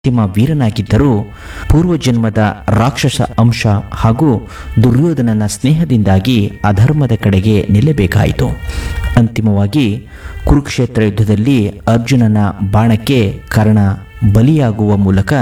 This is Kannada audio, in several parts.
ಅಂತಿಮ ವೀರನಾಗಿದ್ದರೂ ಪೂರ್ವಜನ್ಮದ ರಾಕ್ಷಸ ಅಂಶ ಹಾಗೂ ದುರ್ಯೋಧನನ ಸ್ನೇಹದಿಂದಾಗಿ ಅಧರ್ಮದ ಕಡೆಗೆ ನಿಲ್ಲಬೇಕಾಯಿತು ಅಂತಿಮವಾಗಿ ಕುರುಕ್ಷೇತ್ರ ಯುದ್ಧದಲ್ಲಿ ಅರ್ಜುನನ ಬಾಣಕ್ಕೆ ಕರ್ಣ ಬಲಿಯಾಗುವ ಮೂಲಕ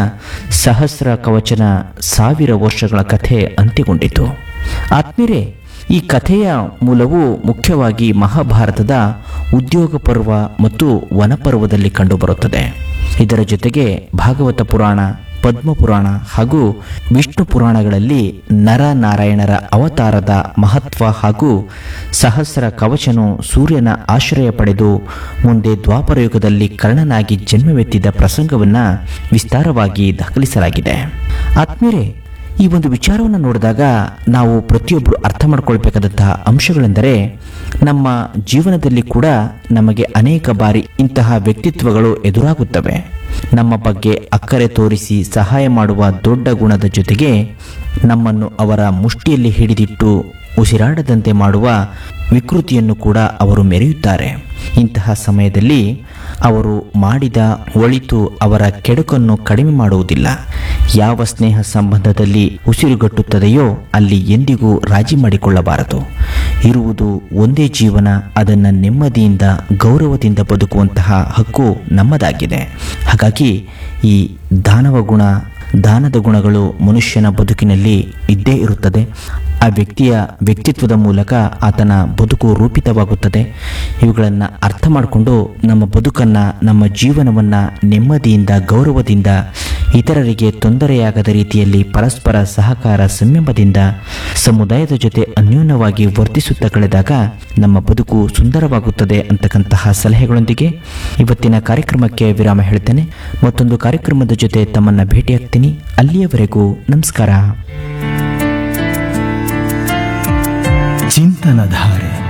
ಸಹಸ್ರ ಕವಚನ ಸಾವಿರ ವರ್ಷಗಳ ಕಥೆ ಅಂತ್ಯಗೊಂಡಿತು ಆತ್ಮೀರೆ ಈ ಕಥೆಯ ಮೂಲವು ಮುಖ್ಯವಾಗಿ ಮಹಾಭಾರತದ ಉದ್ಯೋಗ ಪರ್ವ ಮತ್ತು ವನಪರ್ವದಲ್ಲಿ ಕಂಡುಬರುತ್ತದೆ ಇದರ ಜೊತೆಗೆ ಭಾಗವತ ಪುರಾಣ ಪದ್ಮ ಪುರಾಣ ಹಾಗೂ ವಿಷ್ಣು ಪುರಾಣಗಳಲ್ಲಿ ನರನಾರಾಯಣರ ಅವತಾರದ ಮಹತ್ವ ಹಾಗೂ ಸಹಸ್ರ ಕವಚನು ಸೂರ್ಯನ ಆಶ್ರಯ ಪಡೆದು ಮುಂದೆ ದ್ವಾಪರಯುಗದಲ್ಲಿ ಕರ್ಣನಾಗಿ ಜನ್ಮವೆತ್ತಿದ ಪ್ರಸಂಗವನ್ನು ವಿಸ್ತಾರವಾಗಿ ದಾಖಲಿಸಲಾಗಿದೆ ಆತ್ಮೀಯರೇ ಈ ಒಂದು ವಿಚಾರವನ್ನು ನೋಡಿದಾಗ ನಾವು ಪ್ರತಿಯೊಬ್ಬರು ಅರ್ಥ ಮಾಡ್ಕೊಳ್ಬೇಕಾದಂತಹ ಅಂಶಗಳೆಂದರೆ ನಮ್ಮ ಜೀವನದಲ್ಲಿ ಕೂಡ ನಮಗೆ ಅನೇಕ ಬಾರಿ ಇಂತಹ ವ್ಯಕ್ತಿತ್ವಗಳು ಎದುರಾಗುತ್ತವೆ ನಮ್ಮ ಬಗ್ಗೆ ಅಕ್ಕರೆ ತೋರಿಸಿ ಸಹಾಯ ಮಾಡುವ ದೊಡ್ಡ ಗುಣದ ಜೊತೆಗೆ ನಮ್ಮನ್ನು ಅವರ ಮುಷ್ಟಿಯಲ್ಲಿ ಹಿಡಿದಿಟ್ಟು ಉಸಿರಾಡದಂತೆ ಮಾಡುವ ವಿಕೃತಿಯನ್ನು ಕೂಡ ಅವರು ಮೆರೆಯುತ್ತಾರೆ ಇಂತಹ ಸಮಯದಲ್ಲಿ ಅವರು ಮಾಡಿದ ಒಳಿತು ಅವರ ಕೆಡುಕನ್ನು ಕಡಿಮೆ ಮಾಡುವುದಿಲ್ಲ ಯಾವ ಸ್ನೇಹ ಸಂಬಂಧದಲ್ಲಿ ಉಸಿರುಗಟ್ಟುತ್ತದೆಯೋ ಅಲ್ಲಿ ಎಂದಿಗೂ ರಾಜಿ ಮಾಡಿಕೊಳ್ಳಬಾರದು ಇರುವುದು ಒಂದೇ ಜೀವನ ಅದನ್ನು ನೆಮ್ಮದಿಯಿಂದ ಗೌರವದಿಂದ ಬದುಕುವಂತಹ ಹಕ್ಕು ನಮ್ಮದಾಗಿದೆ ಹಾಗಾಗಿ ಈ ದಾನವ ಗುಣ ದಾನದ ಗುಣಗಳು ಮನುಷ್ಯನ ಬದುಕಿನಲ್ಲಿ ಇದ್ದೇ ಇರುತ್ತದೆ ಆ ವ್ಯಕ್ತಿಯ ವ್ಯಕ್ತಿತ್ವದ ಮೂಲಕ ಆತನ ಬದುಕು ರೂಪಿತವಾಗುತ್ತದೆ ಇವುಗಳನ್ನು ಅರ್ಥ ಮಾಡಿಕೊಂಡು ನಮ್ಮ ಬದುಕನ್ನು ನಮ್ಮ ಜೀವನವನ್ನು ನೆಮ್ಮದಿಯಿಂದ ಗೌರವದಿಂದ ಇತರರಿಗೆ ತೊಂದರೆಯಾಗದ ರೀತಿಯಲ್ಲಿ ಪರಸ್ಪರ ಸಹಕಾರ ಸಂಯಮದಿಂದ ಸಮುದಾಯದ ಜೊತೆ ಅನ್ಯೋನ್ಯವಾಗಿ ವರ್ತಿಸುತ್ತಾ ಕಳೆದಾಗ ನಮ್ಮ ಬದುಕು ಸುಂದರವಾಗುತ್ತದೆ ಅಂತಕ್ಕಂತಹ ಸಲಹೆಗಳೊಂದಿಗೆ ಇವತ್ತಿನ ಕಾರ್ಯಕ್ರಮಕ್ಕೆ ವಿರಾಮ ಹೇಳ್ತೇನೆ ಮತ್ತೊಂದು ಕಾರ್ಯಕ್ರಮದ ಜೊತೆ ತಮ್ಮನ್ನು ಭೇಟಿಯಾಗ್ತೀನಿ ಅಲ್ಲಿಯವರೆಗೂ ನಮಸ್ಕಾರ ಚಿಂತನಧಾರೆ